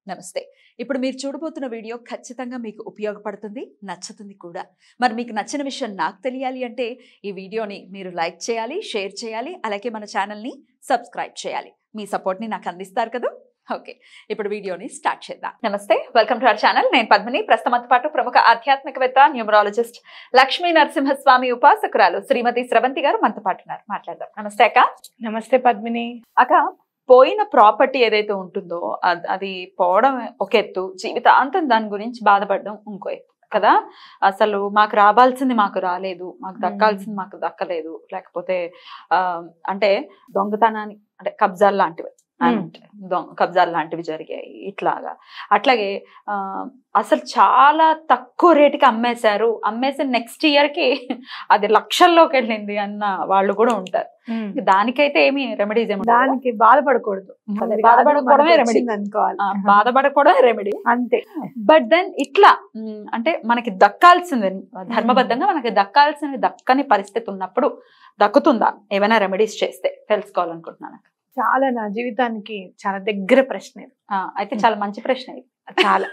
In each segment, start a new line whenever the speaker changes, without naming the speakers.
నమస్తే ఇప్పుడు మీరు చూడబోతున్న వీడియో ఖచ్చితంగా మీకు ఉపయోగపడుతుంది నచ్చుతుంది కూడా మరి మీకు నచ్చిన విషయం నాకు తెలియాలి అంటే ఈ వీడియోని మీరు లైక్ చేయాలి షేర్ చేయాలి అలాగే మన ఛానల్ని సబ్స్క్రైబ్ చేయాలి మీ సపోర్ట్ని నాకు అందిస్తారు కదా ఓకే ఇప్పుడు వీడియోని స్టార్ట్ చేద్దాం నమస్తే వెల్కమ్ టు అవర్ ఛానల్ నేను పద్మిని ప్రస్తుతంతో పాటు ప్రముఖ ఆధ్యాత్మికవేత్త న్యూమరాలజిస్ట్ లక్ష్మీ నరసింహస్వామి ఉపాసకురాలు శ్రీమతి స్రవంతి గారు మనతో పాటు ఉన్నారు మాట్లాడదాం నమస్తే అక్క
నమస్తే పద్మిని
అక్క పోయిన ప్రాపర్టీ ఏదైతే ఉంటుందో అద్- అది పోవడం ఒక ఎత్తు జీవితాంతం దాని గురించి బాధపడడం ఇంకో ఎత్తు కదా అసలు మాకు రావాల్సింది మాకు రాలేదు మాకు దక్కాల్సింది మాకు దక్కలేదు లేకపోతే ఆ, అంటే దొంగతనాన్ని అంటే కబ్జాలు లాంటివి
మ్మ్.
అంటే దొంగ కబ్జాలు లాంటివి జరిగాయి ఇట్లాగా అట్లాగే ఆ, అసలు చాలా తక్కువ రేటుకి అమ్మేశారు అమ్మేసిన నెక్స్ట్ ఇయర్ కి అది లక్షల్లోకి వెళ్ళింది అన్న వాళ్ళు కూడా ఉంటారు దానికైతే ఏమి రెమెడీస్ ఏమి ఉండవు.
దానికి బాధపడకూడదు
అదే
అది
బాధపడకపోవడమే
మనకు
రెమెడీ
వచ్చింది అనుకోవాలి
ఆ, బాధపడకపోవడమే రెమెడీ
అంతే
బట్ దెన్ ఇట్లా మ్, అంటే మనకి దక్కాల్సింది ధర్మబద్ధంగా మనకి దక్కాల్సింది దక్కని పరిస్థితి ఉన్నప్పుడు దక్కుతుందా ఏమైనా రెమెడీస్ చేస్తే తెలుసుకోవాలనుకుంటున్నాను
చాలా నా జీవితానికి చాలా దగ్గర ప్రశ్న ఇది
ఆ, అయితే చాలా మంచి ప్రశ్న ఇది
చాలా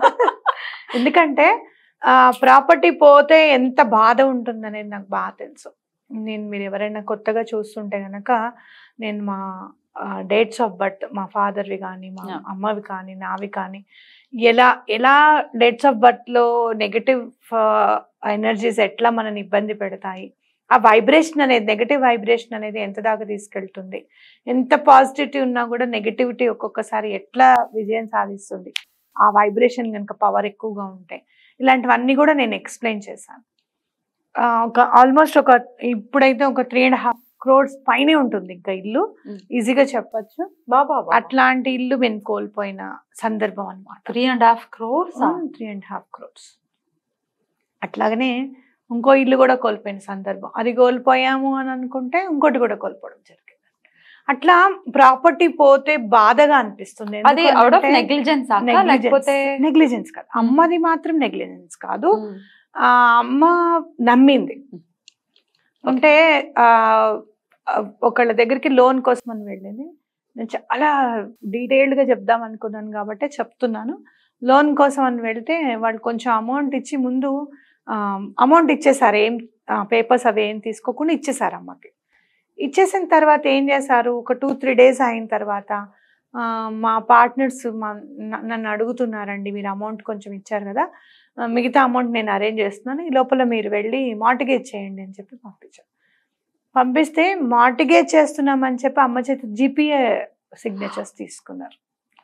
ఎందుకంటే ఆ ప్రాపర్టీ పోతే ఎంత బాధ ఉంటుందనేది నాకు బాగా తెలుసు నేను మీరు ఎవరైనా కొత్తగా చూస్తుంటే గనక నేను మా డేట్స్ ఆఫ్ బర్త్ మా ఫాదర్వి కానీ మా
Yeah.
అమ్మవి కానీ నావి కానీ ఎలా ఎలా డేట్స్ ఆఫ్ బర్త్లో నెగటివ్ ఎనర్జీస్ ఎట్లా మనని ఇబ్బంది పెడతాయి ఆ వైబ్రేషన్ అనేది నెగటివ్ వైబ్రేషన్ అనేది ఎంత దాకా తీసుకెళ్తుంది ఎంత పాజిటివిటీ ఉన్నా కూడా నెగటివిటీ ఒక్కొక్కసారి ఎట్లా విజయం సాధిస్తుంది ఆ వైబ్రేషన్ కనుక పవర్ ఎక్కువగా ఉంటే ఇలాంటివన్నీ కూడా నేను ఎక్స్ప్లెయిన్ చేశాను ఆ, ఒక ఆల్మోస్ట్ ఒక ఇప్పుడైతే ఒక త్రీ అండ్ హాఫ్ క్రోడ్స్ పైనే ఉంటుంది ఇంకా ఇల్లు
Mm.
ఈజీగా చెప్పొచ్చు
బాబా
అట్లాంటి ఇల్లు మేము కోల్పోయిన సందర్భం అనమాట
three and half crores
three and half crores అట్లాగనే ఇంకో ఇల్లు కూడా కోల్పోయిన సందర్భం అది కోల్పోయాము అని అనుకుంటే ఇంకోటి కూడా కోల్పోవడం జరిగింది అట్లా ప్రాపర్టీ పోతే బాధగా అనిపిస్తుంది
అది అవుట్ ఆఫ్ నెగ్లిజెన్స్ లేకపోతే
నెగ్లిజెన్స్ కాదు అమ్మది మాత్రం నెగ్లిజెన్స్ కాదు ఆ అమ్మ నమ్మింది అంటే ఆ ఆ, ఒకళ్ళ దగ్గరికి లోన్ కోసం అని వెళ్ళింది నేను చాలా డీటెయిల్డ్ గా చెప్దాం అనుకున్నాను కాబట్టి చెప్తున్నాను లోన్ కోసం అని వెళ్తే వాళ్ళు కొంచెం అమౌంట్ ఇచ్చి ముందు అమౌంట్ ఇచ్చేసారు ఏం పేపర్స్ అవి ఏం తీసుకోకుండా ఇచ్చేసారు అమ్మకి ఇచ్చేసిన తర్వాత ఏం చేశారు ఒక టూ త్రీ డేస్ అయిన తర్వాత ఆ, మా పార్ట్నర్స్ మా న- నన్ను అడుగుతున్నారండి మీరు అమౌంట్ కొంచెం ఇచ్చారు కదా ఆ, మిగతా అమౌంట్ నేను అరేంజ్ చేస్తున్నాను ఈ లోపల మీరు వెళ్ళి మార్టిగేజ్ చేయండి అని చెప్పి పంపించారు పంపిస్తే మార్టిగేజ్ చేస్తున్నామని చెప్పి అమ్మ చేతి జీపీఏ సిగ్నేచర్స్ తీసుకున్నారు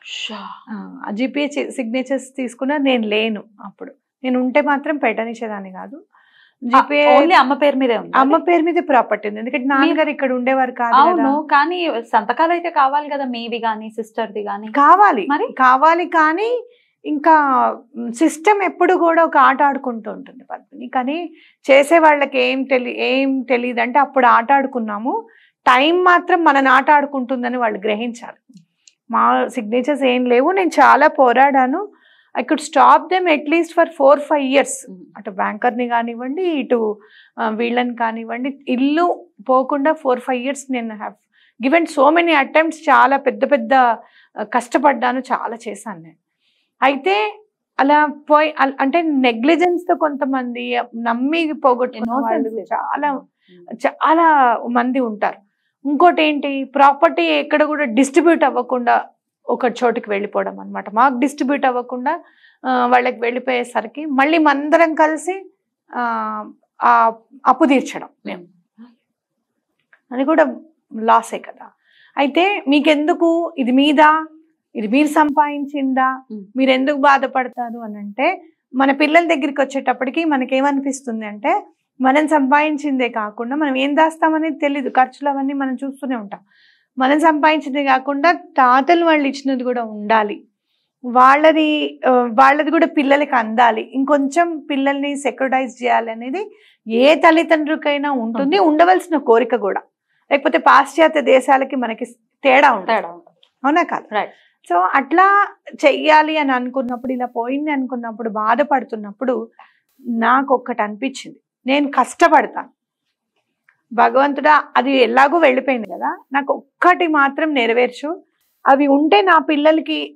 ఆ జీపీఏ సిగ్నేచర్స్ తీసుకున్నారు నేను లేను అప్పుడు నేను ఉంటే మాత్రం పెట్టనిచ్చేదాన్ని కాదు జీపీఏ
ఓన్లీ అమ్మ పేరు మీదే ఉంది
అమ్మ పేరు మీద ప్రాపర్టీ ఉంది ఎందుకంటే నాన్నగారు ఇక్కడ ఉండేవారు కాదు
అవును
కదా
కానీ సంతకాలు అయితే కావాలి కదా మీవి గానీ సిస్టర్ది గానీ
కావాలి
మరి?
కావాలి కానీ ఇంకా సిస్టమ్ ఎప్పుడు కూడా ఒక ఆట ఆడుకుంటూ ఉంటుంది పద్మిని కానీ చేసే వాళ్ళకి ఏం తెలి ఏం తెలియదు అంటే అప్పుడు ఆట ఆడుకున్నాము టైం మాత్రం మనని ఆట ఆడుకుంటుందని వాళ్ళు గ్రహించాలి మా సిగ్నేచర్స్ ఏం లేవు నేను చాలా పోరాడాను I could stop them atleast for four five years అటు బ్యాంకర్ని కానివ్వండి ఇటు ఆ, వీళ్ళని కానివ్వండి ఇల్లు పోకుండా ఫోర్ ఫైవ్ ఇయర్స్ నేను have given so many attempts చాలా పెద్ద పెద్ద ఆ, కష్టపడ్డాను చాలా చేశాను నేను అయితే అలా పోయి అల్- అంటే నెగ్లిజెన్స్ తో కొంతమంది నమ్మి పోగొట్టుకున్న వాళ్ళు
Innocence.
చాలా చాలా మంది ఉంటారు ఇంకోటి ఏంటి ప్రాపర్టీ ఎక్కడ కూడా డిస్ట్రిబ్యూట్ అవ్వకుండా ఒక చోటుకి వెళ్ళిపోవడం అన్నమాట మాకు డిస్ట్రిబ్యూట్ అవ్వకుండా ఆ, వాళ్ళకి వెళ్ళిపోయేసరికి మళ్ళీ మందరం కలిసి ఆ, ఆ అప్పు తీర్చడం మేము అది కూడా లాసే కదా అయితే మీకెందుకు ఇది మీదా ఇది మీరు సంపాదించిందా
Mm.
మీరు ఎందుకు బాధపడతారు అని అంటే మన పిల్లల దగ్గరికి వచ్చేటప్పటికి మనకేమనిపిస్తుంది అంటే మనం సంపాదించిందే కాకుండా మనం ఏం దాస్తామనేది తెలీదు ఖర్చులు అవన్నీ మనం చూస్తూనే ఉంటాం మనం సంపాదించిందే కాకుండా తాతలు వాళ్ళు ఇచ్చినది కూడా ఉండాలి వాళ్ళది ఆ, వాళ్ళది కూడా పిల్లలకి అందాలి ఇంకొంచెం పిల్లల్ని సెక్యూరిటైజ్ చేయాలి అనేది ఏ తల్లిదండ్రులకైనా ఉంటుంది ఉండవలసిన కోరిక కూడా లేకపోతే పాశ్చాత్య దేశాలకి మనకి తేడా ఉంటుంది
తేడా ఉంటుంది.
అవునా కాదు
Right.
సో అట్లా చెయ్యాలి అని అనుకున్నప్పుడు ఇలా పోయింది అనుకున్నప్పుడు బాధపడుతున్నప్పుడు నాకు ఒక్కటి అనిపించింది నేను కష్టపడతాను భగవంతుడా అది ఎలాగో వెళ్ళిపోయింది కదా నాకు ఒక్కటి మాత్రం నెరవేర్చు అవి ఉంటే నా పిల్లలకి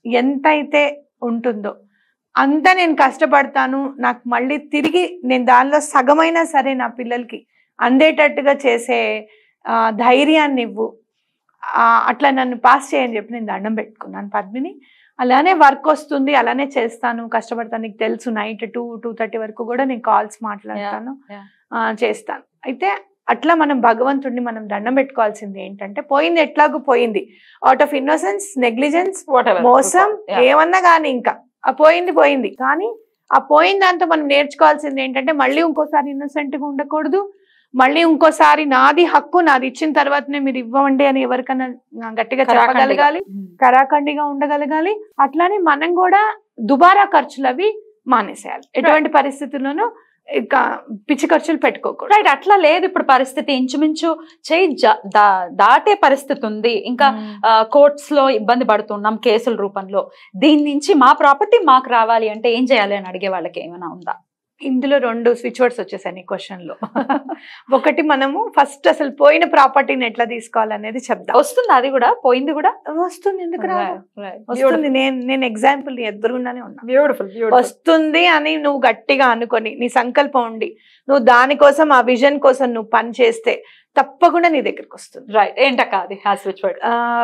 ఎంతైతే ఉంటుందో అంతా నేను కష్టపడతాను నాకు మళ్ళీ తిరిగి నేను దానిలో సగమైనా సరే నా పిల్లలకి అందేటట్టుగా చేసే ఆ, ధైర్యాన్ని ఇవ్వు ఆ, అట్లా నన్ను పాస్ చేయని చెప్పి నేను దండం పెట్టుకున్నాను పద్మిని అలానే వర్క్ వస్తుంది అలానే చేస్తాను కష్టపడతాను నీకు తెలుసు నైట్ టూ టూ థర్టీ వరకు కూడా నేను కాల్స్ మాట్లాడతాను
yeah.
ఆ, చేస్తాను అయితే అట్లా మనం భగవంతుడిని మనం దండం పెట్టుకోవాల్సింది ఏంటంటే పోయింది ఎట్లాగూ పోయింది అవుట్ ఆఫ్ ఇన్నోసెన్స్ నెగ్లిజెన్స్ మోసం ఏమన్నా కానీ ఇంకా ఆ పోయింది పోయింది కానీ ఆ పోయిన దాంతో మనం నేర్చుకోవాల్సింది ఏంటంటే మళ్ళీ ఇంకోసారి innocent గా ఉండకూడదు మళ్ళీ ఇంకోసారి నాది హక్కు నాది ఇచ్చిన తర్వాతనే మీరు ఇవ్వండి అని ఎవరికైనా గట్టిగా చెప్పగలగాలి కరాఖండిగా ఉండగలగాలి అట్లానే మనం కూడా దుబారా ఖర్చులు అవి మానేసేయాలి ఎటువంటి పరిస్థితుల్లోనూ ఇక పిచ్చి ఖర్చులు పెట్టుకోకూడదు
రైట్ అట్లా లేదు ఇప్పుడు పరిస్థితి ఇంచుమించు చేయి జా- దా- దాటే పరిస్థితి ఉంది ఇంకా కోర్ట్స్ లో ఇబ్బంది పడుతున్నాం కేసుల రూపంలో దీని నుంచి మా ప్రాపర్టీ మాకు రావాలి అంటే ఏం చేయాలి అని అడిగే వాళ్ళకి ఏమైనా ఉందా
ఇందులో రెండు స్విచ్ వర్డ్స్ వచ్చేసాయి ఈ క్వశ్చన్ లో ఒకటి మనము ఫస్ట్ అసలు పోయిన ప్రాపర్టీని ఎట్లా తీసుకోవాలనేది చెప్దాం
వస్తుంది అది కూడా పోయింది కూడా
వస్తుంది ఎందుకు రాదు వస్తుంది నేను నేను ఎగ్జాంపుల్ ఎదురుగుండానే ఉన్నా
బ్యూటిఫుల్
వస్తుంది అని నువ్వు గట్టిగా అనుకొని నీ సంకల్పం ఉండి నువ్వు దానికోసం ఆ విజన్ కోసం నువ్వు పని చేస్తే తప్పకుండా నీ దగ్గరికి వస్తుంది
రైట్ ఏంటక్క అది ఆ switch word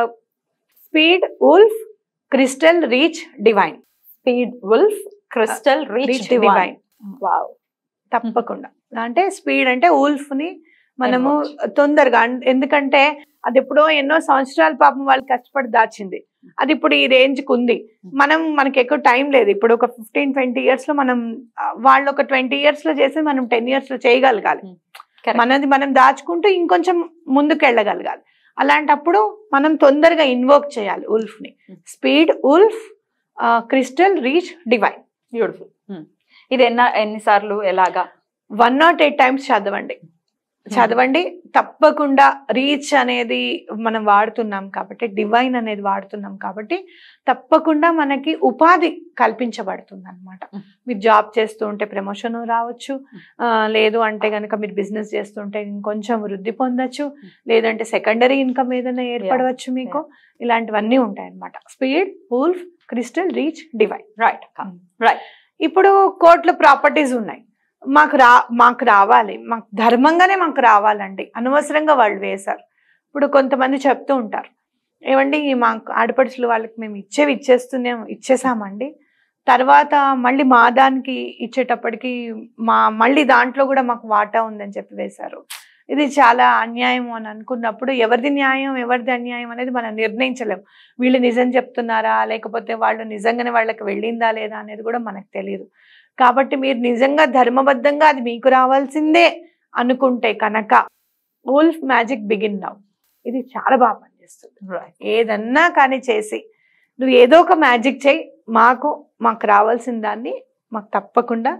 speed wolf crystal reach divine
speed wolf crystal reach
reach
divine
divine
wow
తప్పకుండా అంటే స్పీడ్ అంటే ఉల్ఫ్ ని మనము
Emerge.
తొందరగా అన్- ఎందుకంటే అది ఎప్పుడో ఎన్నో సంవత్సరాల పాపం వాళ్ళు కష్టపడి దాచింది అది ఇప్పుడు ఈ రేంజ్ కు ఉంది మనం మనకి ఎక్కువ టైం లేదు ఇప్పుడు ఒక ఫిఫ్టీన్ ట్వంటీ ఇయర్స్ లో మనం ఆ, వాళ్ళు ఒక ట్వంటీ ఇయర్స్ లో చేసి మనం టెన్ ఇయర్స్ లో చేయగలగాలి
Correct.
మనది మనం దాచుకుంటూ ఇంకొంచెం ముందుకు వెళ్ళగలగాలి అలాంటప్పుడు మనం తొందరగా ఇన్వోక్ చేయాలి ఉల్ఫ్ ని
Hmm.
Speed wolf crystal reach divine
beautiful ఇది ఎన్న ఎన్నిసార్లు ఎలాగా
వన్ నాట్ ఎయిట్ టైమ్స్ చదవండి చదవండి తప్పకుండా రీచ్ అనేది మనం వాడుతున్నాం కాబట్టి డివైన్ అనేది వాడుతున్నాం కాబట్టి తప్పకుండా మనకి ఉపాధి కల్పించబడుతుంది అనమాట
Mm.
మీరు జాబ్ చేస్తూ ఉంటే ప్రమోషన్ రావచ్చు ఆ, లేదు అంటే కనుక మీరు బిజినెస్ చేస్తుంటే ఇంకొంచెం వృద్ధి పొందొచ్చు లేదంటే సెకండరీ ఇన్కమ్ ఏదైనా ఏర్పడవచ్చు మీకు ఇలాంటివన్నీ ఉంటాయి అనమాట speed wolf crystal reach divine
right
ఇప్పుడు కోర్టులో ప్రాపర్టీస్ ఉన్నాయి మాకు రా మాకు రావాలి మాకు ధర్మంగానే మాకు రావాలండి అనవసరంగా వాళ్ళు వేశారు ఇప్పుడు కొంతమంది చెప్తూ ఉంటారు ఏమండి మాకు ఆడపడుచులు వాళ్ళకి మేము ఇచ్చేవి ఇచ్చేస్తూనే ఇచ్చేసామండి తర్వాత మళ్ళీ మా దానికి ఇచ్చేటప్పటికి మా మళ్ళీ దాంట్లో కూడా మాకు వాటా ఉందని చెప్పి వేశారు ఇది చాలా అన్యాయం అని అనుకున్నప్పుడు ఎవరిది న్యాయం ఎవరిది అన్యాయం అనేది మనం నిర్ణయించలేం వీళ్ళు నిజం చెప్తున్నారా లేకపోతే వాళ్ళు నిజంగానే వాళ్ళకి వెళ్ళిందా లేదా అనేది కూడా మనకు తెలియదు కాబట్టి మీరు నిజంగా ధర్మబద్ధంగా అది మీకు రావాల్సిందే అనుకుంటే కనుక ఉల్ఫ్ మ్యాజిక్ బిగిన్ నౌ ఇది చాలా బాగా పనిచేస్తుంది
రైట్
ఏదన్నా కానీ చేసి నువ్వు ఏదో ఒక మ్యాజిక్ చేయి మాకు మాకు రావాల్సిన దాన్ని మాకు తప్పకుండా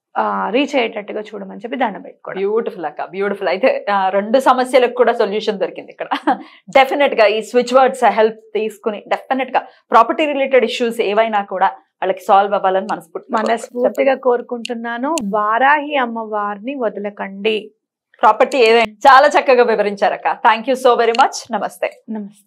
రీచ్ అయ్యేటట్టుగా చూడమని చెప్పి దండం పెట్టుకోవడం
బ్యూటిఫుల్ అక్క బ్యూటిఫుల్ అయితే ఆ, రెండు సమస్యలకు కూడా సొల్యూషన్ దొరికింది ఇక్కడ డెఫినెట్ గా ఈ స్విచ్ వర్డ్స్ హెల్ప్ తీసుకుని డెఫినెట్ గా ప్రాపర్టీ రిలేటెడ్ ఇష్యూస్ ఏవైనా కూడా వాళ్ళకి సాల్వ్ అవ్వాలని మనస్ఫూర్తి
మనస్ఫూర్తిగా కోరుకుంటున్నాను వారాహి అమ్మవారిని వదలకండి
ప్రాపర్టీ ఏదైనా చాలా చక్కగా వివరించారక్క thank you so very much నమస్తే
నమస్తే